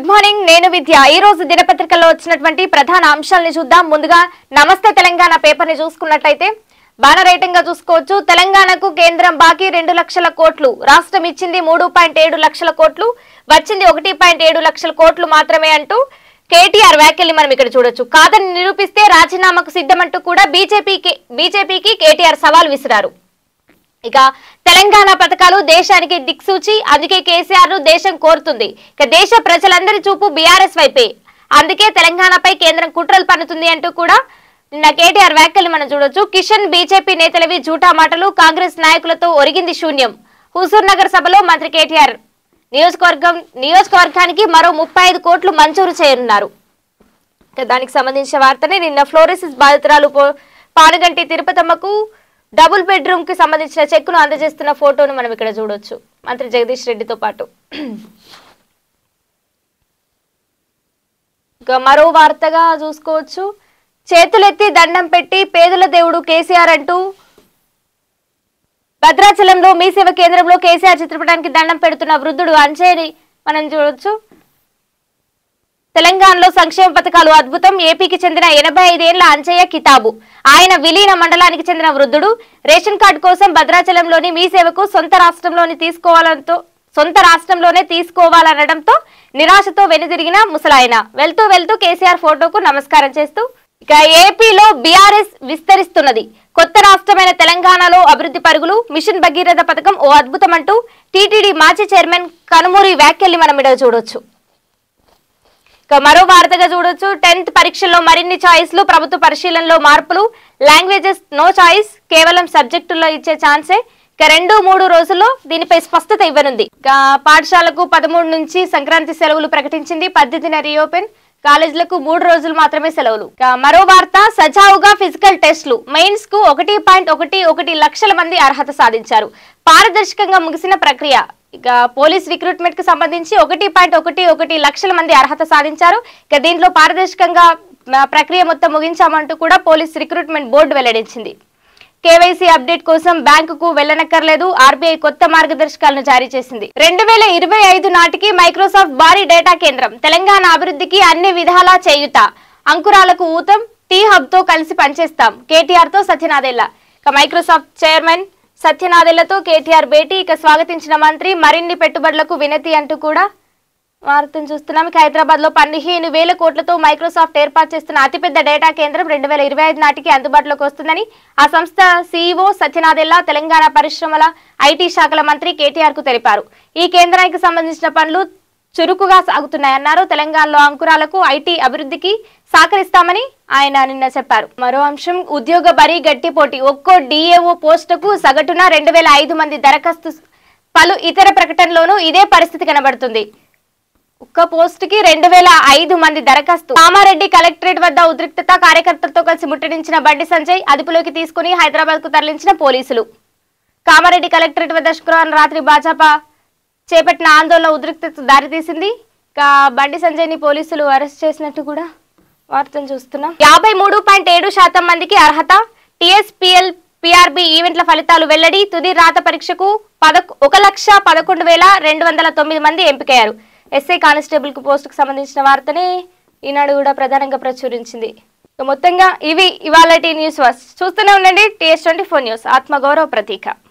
good morning నేను విద్య ఈ రోజు దినపత్రికల్లో వచ్చినటువంటి ప్రధాన అంశాలని చూద్దాం ముందుగా నమస్తే తెలంగాణ పేపర్ ని చూసుకున్నట్లయితే బాణరేటంగా చూసుకోవచ్చు తెలంగాణకు కేంద్రం బాకీ రెండు లక్షల కోట్లు రాష్ట్రం ఇచ్చింది మూడు పాయింట్ ఏడు లక్షల కోట్లు వచ్చింది ఒకటి పాయింట్ ఏడు లక్షల కోట్లు మాత్రమే అంటూ కేటీఆర్ వ్యాఖ్యల్ని మనం ఇక్కడ చూడొచ్చు కాదని నిరూపిస్తే రాజీనామాకు సిద్ధమంటూ కూడా బీజేపీకి బీజేపీకి కేటీఆర్ సవాల్ విసిరారు ఇక తెలంగాణ పథకాలు దేశానికి దిక్సూచి అందుకే కేసీఆర్ ను దేశం కోరుతుంది ఇక దేశ ప్రజలందరి చూపు బీఆర్ఎస్ వైపే అందుకే తెలంగాణపై కేంద్రం కుట్రలు పన్నుతుంది అంటూ కూడా నిన్న కేటీఆర్ వ్యాఖ్యలు మనం చూడొచ్చు కిషన్ బీజేపీ నేతలవి జూటా మాటలు కాంగ్రెస్ నాయకులతో ఒరిగింది శూన్యం హుజూర్ నగర్ సభలో మంత్రి కేటీఆర్ నియోజకవర్గం నియోజకవర్గానికి మరో ముప్పై ఐదు కోట్లు మంజూరు చేయనున్నారు ఇక దానికి సంబంధించిన వార్తని నిన్న ఫ్లోరోసిస్ బాధితురాలు పో- పానుగంటి తిరుపతమ్మకు డబుల్ బెడ్రూమ్ కి సంబంధించిన చెక్కును అందజేస్తున్న ఫోటోను మనం ఇక్కడ చూడొచ్చు మంత్రి జగదీష్ రెడ్డితో పాటు ఇక మరో వార్తగా చూసుకోవచ్చు చేతులెత్తి దండం పెట్టి పేదల దేవుడు కేసీఆర్ అంటూ భద్రాచలంలో మీ సేవ కేంద్రంలో కేసీఆర్ చిత్రపటానికి దండం పెడుతున్న వృద్ధుడు అంజయ్యని మనం చూడొచ్చు తెలంగాణలో సంక్షేమ పథకాలు అద్భుతం ఏపీకి చెందిన ఎనభై ఐదేళ్ల అంజయ్య కితాబు ఆయన విలీన మండలానికి చెందిన వృద్ధుడు రేషన్ కార్డు కోసం భద్రాచలంలోని మీ సేవకు సొంత రాష్ట్రంలోని తీసుకోవాలంతో సొంత రాష్ట్రంలోనే తీసుకోవాలనడంతో నిరాశతో వెనుదిరిగిన ముసలాయన వెళ్తూ వెళ్తూ కేసీఆర్ ఫోటోకు నమస్కారం చేస్తూ ఇక ఏపీలో బీఆర్ఎస్ విస్తరిస్తున్నది కొత్త రాష్ట్రమైన తెలంగాణలో అభివృద్ధి పరుగులు మిషన్ భగీరథ పథకం ఓ అద్భుతం అంటూ టీటీడీ మాజీ చైర్మన్ కనుమూరి వ్యాఖ్యల్ని మనం ఇక్కడ చూడొచ్చు ఇక మరో వార్తగా చూడొచ్చు టెన్త్ పరీక్షల్లో మరిన్ని ఛాయిస్లు ప్రభుత్వ పరిశీలనలో మార్పులు లాంగ్వేజెస్ నో చాయిస్ కేవలం సబ్జెక్టుల్లో ఇచ్చే ఛాన్సే ఇక రెండు మూడు రోజుల్లో దీనిపై స్పష్టత ఇవ్వనుంది ఇక పాఠశాలకు పదమూడు నుంచి సంక్రాంతి సెలవులు ప్రకటించింది పద్దెనిమిదిన రీఓపెన్ కాలేజీలకు మూడు రోజులు మాత్రమే సెలవులు ఇక మరో వార్త సజావుగా ఫిజికల్ టెస్టులు మెయిన్స్ కు ఒకటి పాయింట్ ఒకటి ఒకటి లక్షల మంది అర్హత సాధించారు పారదర్శకంగా ముగిసిన ప్రక్రియ ఇక పోలీస్ రిక్రూట్మెంట్ కు సంబంధించి ఒకటి పాయింట్ ఒకటి ఒకటి లక్షల మంది అర్హత సాధించారు ఇక దీంట్లో పారదర్శకంగా ఆ, ప్రక్రియ మొత్తం ముగించామంటూ కూడా పోలీస్ రిక్రూట్మెంట్ బోర్డు వెల్లడించింది కేవైసీ అప్డేట్ కోసం బ్యాంకుకు వెళ్లనక్కర్లేదు ఆర్బీఐ కొత్త మార్గదర్శకాలను జారీ చేసింది రెండు వేల ఇరవై ఐదు నాటికి మైక్రోసాఫ్ట్ భారీ డేటా కేంద్రం తెలంగాణ అభివృద్ధికి అన్ని విధాలా చేయుత అంకురాలకు ఊతం టీ హబ్ తో కలిసి పనిచేస్తాం కేటీఆర్ తో సత్యనాదెల్ల ఇక మైక్రోసాఫ్ట్ చైర్మన్ సత్యనాదెల్లతో కేటీఆర్ భేటీ ఇక స్వాగతించిన మంత్రి మరిన్ని పెట్టుబడులకు వినతి అంటూ కూడా వార్తను చూస్తున్నాం ఇక హైదరాబాద్ లో పదిహేను వేల కోట్లతో మైక్రోసాఫ్ట్ ఏర్పాటు చేస్తున్న అతిపెద్ద డేటా కేంద్రం రెండు వేల ఇరవై ఐదు నాటికి అందుబాటులోకి వస్తుందని ఆ సంస్థ సీఈఓ సత్యనాదెల్లా తెలంగాణ పరిశ్రమల ఐటీ శాఖల మంత్రి కేటీఆర్ కు తెలిపారు ఈ కేంద్రానికి సంబంధించిన పనులు చురుకుగా సాగుతున్నాయన్నారు తెలంగాణలో అంకురాలకు ఐటీ అభివృద్ధికి సహకరిస్తామని ఆయన నిన్న చెప్పారు మరో అంశం ఉద్యోగ బరీ గట్టి పోటీ ఒక్కో డిఏఓ పోస్టుకు సగటున రెండు వేల ఐదు మంది దరఖాస్తు పలు ఇతర ప్రకటనలోనూ ఇదే పరిస్థితి కనబడుతుంది ఒక్క పోస్ట్ కి రెండు వేల ఐదు మంది దరఖాస్తు కామారెడ్డి కలెక్టరేట్ వద్ద ఉద్రిక్తత కార్యకర్తలతో కలిసి ముట్టడించిన బండి సంజయ్ అదుపులోకి తీసుకుని హైదరాబాద్ కు తరలించిన పోలీసులు కామారెడ్డి కలెక్టరేట్ వద్ద శుక్రవారం రాత్రి భాజపా చేపట్టిన ఆందోళన ఉద్రిక్తత దారితీసింది ఇక బండి సంజయ్ ని పోలీసులు అరెస్ట్ చేసినట్టు కూడా వార్తను చూస్తున్నాం యాభై మూడు పాయింట్ ఏడు శాతం మందికి అర్హత టిఎస్పిఎల్ పిఆర్బి ఈవెంట్ల ఫలితాలు వెల్లడి తుది రాత పరీక్షకు పదకొ ఒక లక్ష పదకొండు వేల రెండు వందల తొమ్మిది మంది ఎంపికయ్యారు ఎస్ఐ కానిస్టేబుల్ కు పోస్ట్ కు సంబంధించిన వార్తని ఈనాడు కూడా ప్రధానంగా ప్రచురించింది ఇక మొత్తంగా ఇవి ఇవాళ న్యూస్ వాస్ చూస్తూనే ఉండండి టీఎస్ ట్వంటీ ఫోర్ న్యూస్ ఆత్మగౌరవ ప్రతీక